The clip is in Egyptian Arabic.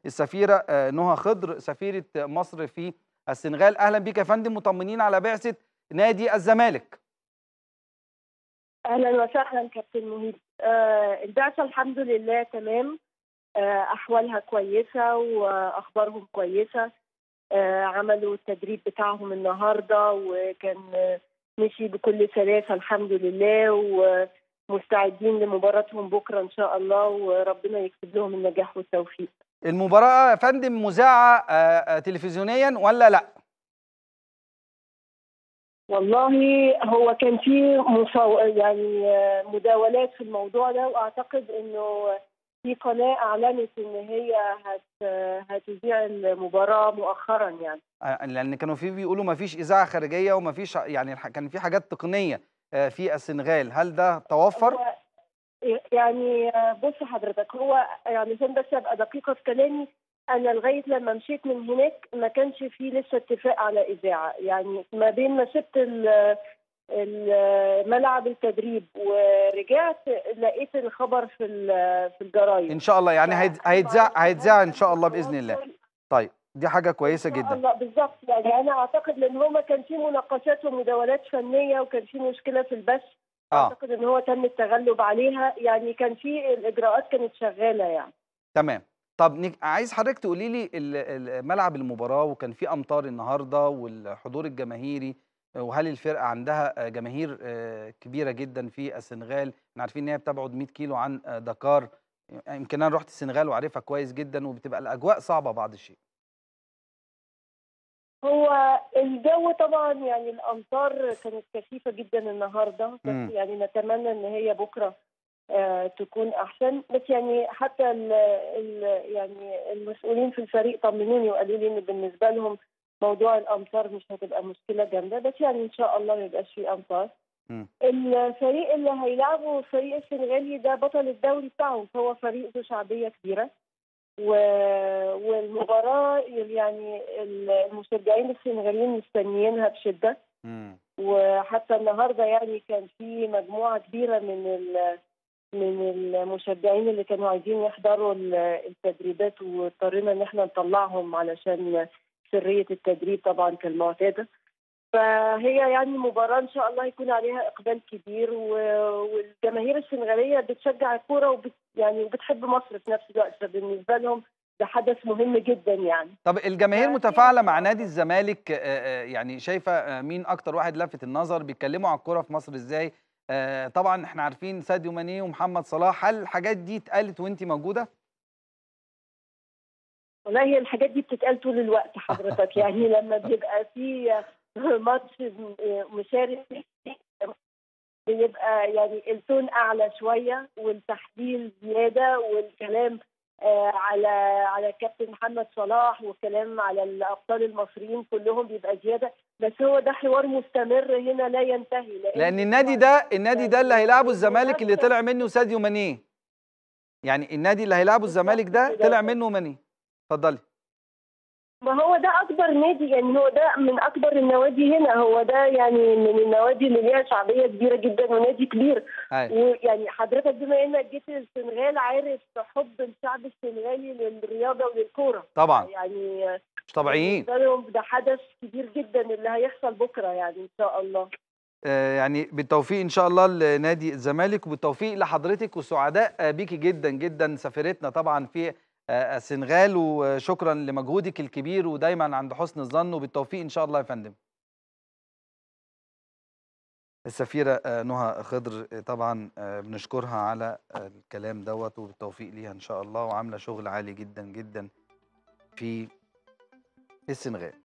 السفيره آه، نهى خضر سفيره مصر في السنغال اهلا بك يا فندم مطمنين على بعثه نادي الزمالك اهلا وسهلا كابتن مهيب آه البعثه الحمد لله تمام آه احوالها كويسه واخبارهم كويسه آه عملوا التدريب بتاعهم النهارده وكان آه، مشي بكل سلاسه الحمد لله ومستعدين لمباراتهم بكره ان شاء الله وربنا يكتب لهم النجاح والتوفيق المباراه يا فندم مذاعه آه، آه، تلفزيونيا ولا لا والله هو كان في مصو... يعني آه، مداولات في الموضوع ده واعتقد انه في قناه اعلنت ان هي هت... هتذيع المباراه مؤخرا يعني آه، لان كانوا في بيقولوا ما فيش اذاعه خارجيه وما فيش يعني الح- كان في حاجات تقنيه آه، في السنغال هل ده توفر هو يعني آه، بص حضرتك هو يعني عشان بس ابقى دقيقه في كلامي انا لغايه لما مشيت من هناك ما كانش في لسه اتفاق على اذاعه يعني ما بين ما سبت ال- ال- ملعب التدريب ورجعت لقيت الخبر في ال- في الجرايد ان شاء الله يعني هيت- فأنا هيتذاع معرفش هيتذاع هل ان شاء الله كان باذن الله توصل طيب دي حاجه كويسه إن شاء جدا الله بالظبط يعني انا اعتقد لان هما كان في مناقشات ومداولات فنيه وكان في مشكله في البث اه اعتقد ان هو تم التغلب عليها يعني كان في الاجراءات كانت شغاله يعني تمام طب نك... عايز حضرتك تقولي لي ال- ال- ملعب المباراه وكان في امطار النهارده والحضور الجماهيري وهل الفرقه عندها آه، جماهير آه، كبيره جدا في السنغال احنا عارفين ان هي بتبعد 100 كيلو عن آه، دكار يمكن انا رحت السنغال وعارفها كويس جدا وبتبقى الاجواء صعبه بعض الشيء هو الجو طبعا يعني الامطار كانت كثيفه جدا النهارده مم. بس يعني نتمنى ان هي بكره آه تكون احسن بس يعني حتى ال ال يعني المسؤولين في الفريق طمنوني وقالوا لي ان بالنسبه لهم موضوع الامطار مش هتبقى مشكله جامده بس يعني ان شاء الله ما يبقاش في امطار مم. الفريق اللي هيلعبه الفريق السنغالي ده بطل الدوري بتاعهم فهو فريق ذو شعبيه كبيره و... والمباراه يعني المشجعين السنغاليين مستنيينها بشده مم. وحتى النهارده يعني كان في مجموعه كبيره من ال... من المشجعين اللي كانوا عايزين يحضروا ال- التدريبات واضطرينا ان احنا نطلعهم علشان سريه التدريب طبعا كالمعتاده فهي يعني مباراه ان شاء الله يكون عليها اقبال كبير و... والجماهير السنغاليه بتشجع الكوره وبت... يعني وبتحب مصر في نفس الوقت فبالنسبه لهم ده حدث مهم جدا يعني طب الجماهير آه، متفاعله في- مع نادي الزمالك آه، آه، يعني شايفه آه، مين اكتر واحد لفت النظر بيتكلموا على الكوره في مصر ازاي آه، طبعا احنا عارفين ساديو ماني ومحمد صلاح هل الحاجات دي اتقالت وانت موجوده والله هي الحاجات دي بتتقال طول الوقت حضرتك يعني لما بيبقى في ماتش مشارك بيبقى يعني التون اعلى شويه والتحليل زياده والكلام آه، على على كابتن محمد صلاح والكلام على الابطال المصريين كلهم بيبقى زياده بس هو ده حوار مستمر هنا لا ينتهي لان النادي ده النادي ده اللي هيلعبه الزمالك اللي طلع منه ساديو ماني يعني النادي اللي هيلعبه الزمالك ده كده. طلع منه ماني اتفضلي ما هو ده اكبر نادي يعني هو ده من اكبر النوادي هنا هو ده يعني من النوادي اللي ليها شعبيه كبيره جدا ونادي كبير ايوه ويعني حضرتك بما انك جيت السنغال عارف حب الشعب السنغالي للرياضه وللكوره طبعا يعني مش طبيعيين بالنسبة لهم ده حدث كبير جدا اللي هيحصل بكره يعني ان شاء الله آه، يعني بالتوفيق ان شاء الله لنادي الزمالك وبالتوفيق لحضرتك وسعداء آه، بيكي جدا جدا سفيرتنا طبعا في آه، السنغال وشكرا لمجهودك الكبير ودايما عند حسن الظن وبالتوفيق ان شاء الله يا فندم السفيرة آه، نهى خضر آه، طبعا آه، بنشكرها على آه، الكلام دوت وبالتوفيق ليها ان شاء الله وعاملة شغل عالي جدا جدا في السنغال